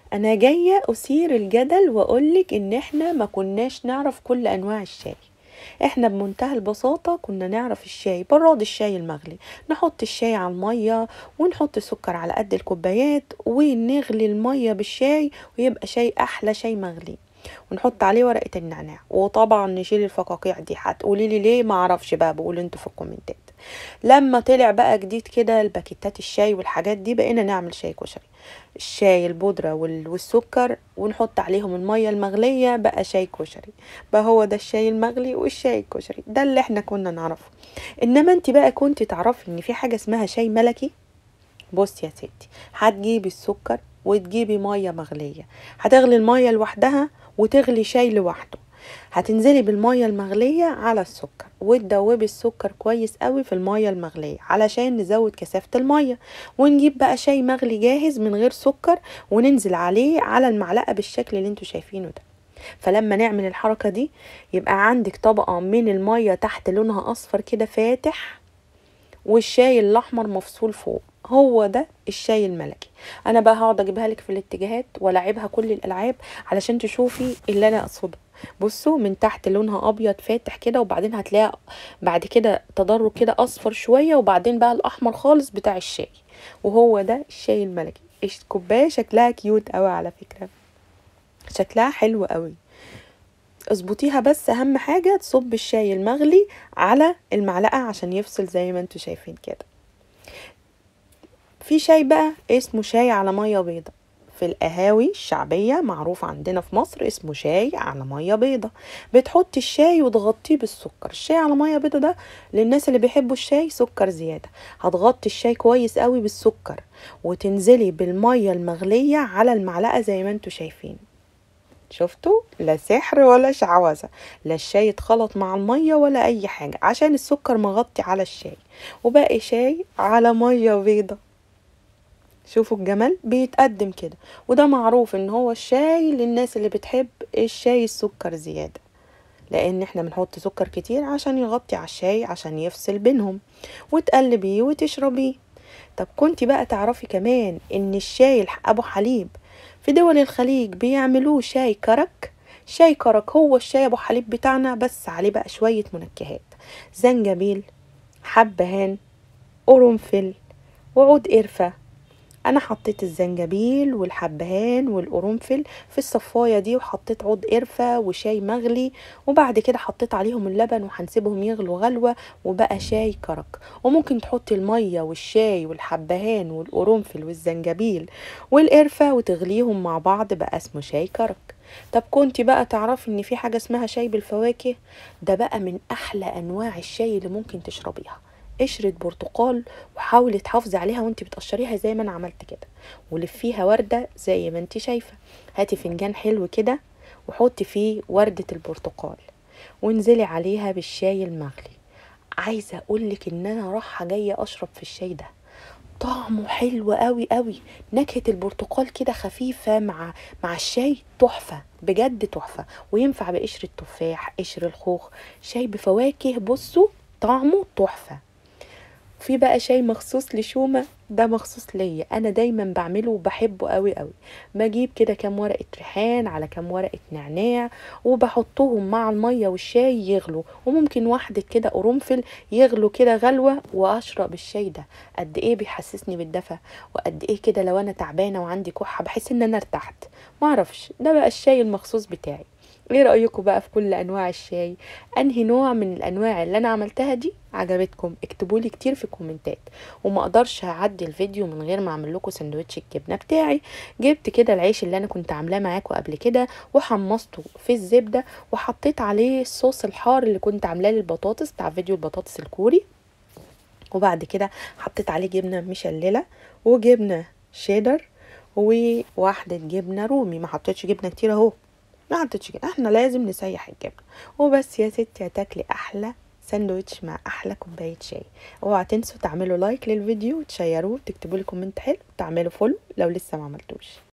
انا جايه اثير الجدل واقولك ان احنا ما كناش نعرف كل انواع الشاي احنا بمنتهى البساطه كنا نعرف الشاي براد الشاي المغلي نحط الشاي على الميه ونحط سكر على قد الكوبايات ونغلي الميه بالشاي ويبقى شاي احلى شاي مغلي ونحط عليه ورقه النعناع وطبعا نشيل الفقاقيع دي هتقولي لي ليه ما اعرفش بقى بقول انتوا في الكومنتات لما طلع بقى جديد كده الباكيتات الشاي والحاجات دي بقينا نعمل شاي كشري الشاي البودرة وال- والسكر ونحط عليهم المية المغلية بقى شاي كشري بقى هو ده الشاي المغلي والشاي الكشري ده اللي احنا كنا نعرفه انما انت بقى كنت تعرفي ان في حاجة اسمها شاي ملكي بص يا ستي هتجيبي السكر وتجيبي مية مغلية هتغلي المية لوحدها وتغلي شاي لوحده هتنزلي بالمية المغلية على السكر وتدوبي السكر كويس قوي في المية المغلية علشان نزود كثافة المية ونجيب بقى شاي مغلي جاهز من غير سكر وننزل عليه على المعلقة بالشكل اللي انتوا شايفينه ده فلما نعمل الحركة دي يبقى عندك طبقة من المية تحت لونها أصفر كده فاتح والشاي الأحمر مفصول فوق هو ده الشاي الملكي انا بقى هقعد اجيبها لك في الاتجاهات والعبها كل الالعاب علشان تشوفي اللي انا اقصده بصوا من تحت لونها ابيض فاتح كده وبعدين هتلاقي بعد كده تدرج كده اصفر شويه وبعدين بقى الاحمر خالص بتاع الشاي وهو ده الشاي الملكي الكوبايه شكلها كيوت قوي على فكره شكلها حلو قوي اظبطيها بس اهم حاجه تصب الشاي المغلي على المعلقه عشان يفصل زي ما انتوا شايفين كده في شاي بقى اسمه شاي على ميه بيضة في القهاوي الشعبية معروف عندنا في مصر اسمه شاي على مية بيضة بتحطي الشاي وتغطيه بالسكر الشاي على مية بيضة ده للناس اللي بيحبوا الشاي سكر زيادة هتغطي الشاي كويس قوي بالسكر وتنزلي بالمية المغلية على المعلقة زي ما انتوا شايفين شفتوا لا سحر ولا شعوذة لا الشاي اتخلط مع المية ولا اي حاجة عشان السكر مغطي على الشاي وباقي شاي على مية بيضة شوفوا الجمال بيتقدم كده وده معروف ان هو الشاي للناس اللي بتحب الشاي السكر زيادة لان احنا بنحط سكر كتير عشان يغطي على الشاي عشان يفصل بينهم وتقلبيه وتشربيه طب كنتي بقى تعرفي كمان ان الشاي الح- ابو حليب في دول الخليج بيعملوه شاي كرك شاي كرك هو الشاي ابو حليب بتاعنا بس عليه بقى شوية منكهات زنجبيل حبهان قرنفل وعود قرفة انا حطيت الزنجبيل والحبهان والقرنفل في الصفايه دي وحطيت عود قرفه وشاي مغلي وبعد كده حطيت عليهم اللبن وهنسيبهم يغلوا غلوه وبقى شاي كرك وممكن تحطي الميه والشاي والحبهان والقرنفل والزنجبيل والقرفه وتغليهم مع بعض بقى اسمه شاي كرك طب كنتي بقى تعرفي ان في حاجه اسمها شاي بالفواكه ده بقى من احلى انواع الشاي اللي ممكن تشربيها قشرة برتقال وحاولي تحافظي عليها وانت بتقشريها زي ما انا عملت كده ولفيها وردة زي ما انت شايفة هاتي فنجان حلو كده وحطي فيه وردة البرتقال وانزلي عليها بالشاي المغلي عايزة اقولك ان انا رايحة جاية اشرب في الشاي ده طعمه حلو قوي قوي نكهة البرتقال كده خفيفة مع مع الشاي تحفة بجد تحفة وينفع بقشر التفاح قشر الخوخ شاي بفواكه بصوا طعمه تحفة في بقى شاي مخصوص لشومة ده مخصوص ليا انا دايما بعمله وبحبه قوي قوي بجيب كده كام ورقة ريحان على كام ورقة نعناع وبحطهم مع المية والشاي يغلوا وممكن واحدة كده قرنفل يغلوا كده غلوة واشرب الشاي ده قد ايه بيحسسني بالدفى وقد ايه كده لو انا تعبانة وعندي كحة بحس ان انا ارتحت معرفش ده بقى الشاي المخصوص بتاعي ايه رأيكم بقى في كل انواع الشاي انهي نوع من الانواع اللي انا عملتها دي عجبتكم اكتبولي كتير في الكومنتات وما اقدرش اعدي الفيديو من غير ما اعمل لكم سندوتش الجبنه بتاعي جبت كده العيش اللي انا كنت عاملاه معاكم قبل كده وحمصته في الزبده وحطيت عليه الصوص الحار اللي كنت عاملاه للبطاطس بتاع فيديو البطاطس الكوري وبعد كده حطيت عليه جبنه مشلله وجبنه شيدر وواحده جبنه رومي ما حطيتش جبنه كتير اهو ما حطيتش جبنه احنا لازم نسيح الجبنه وبس يا ستي هتاكلي احلى ساندوتش مع احلى كوبايه شاي اوعى تنسوا تعملوا لايك للفيديو وتشيروه وتكتبوا لي كومنت حلو وتعملوا فولو لو لسه ما عملتوش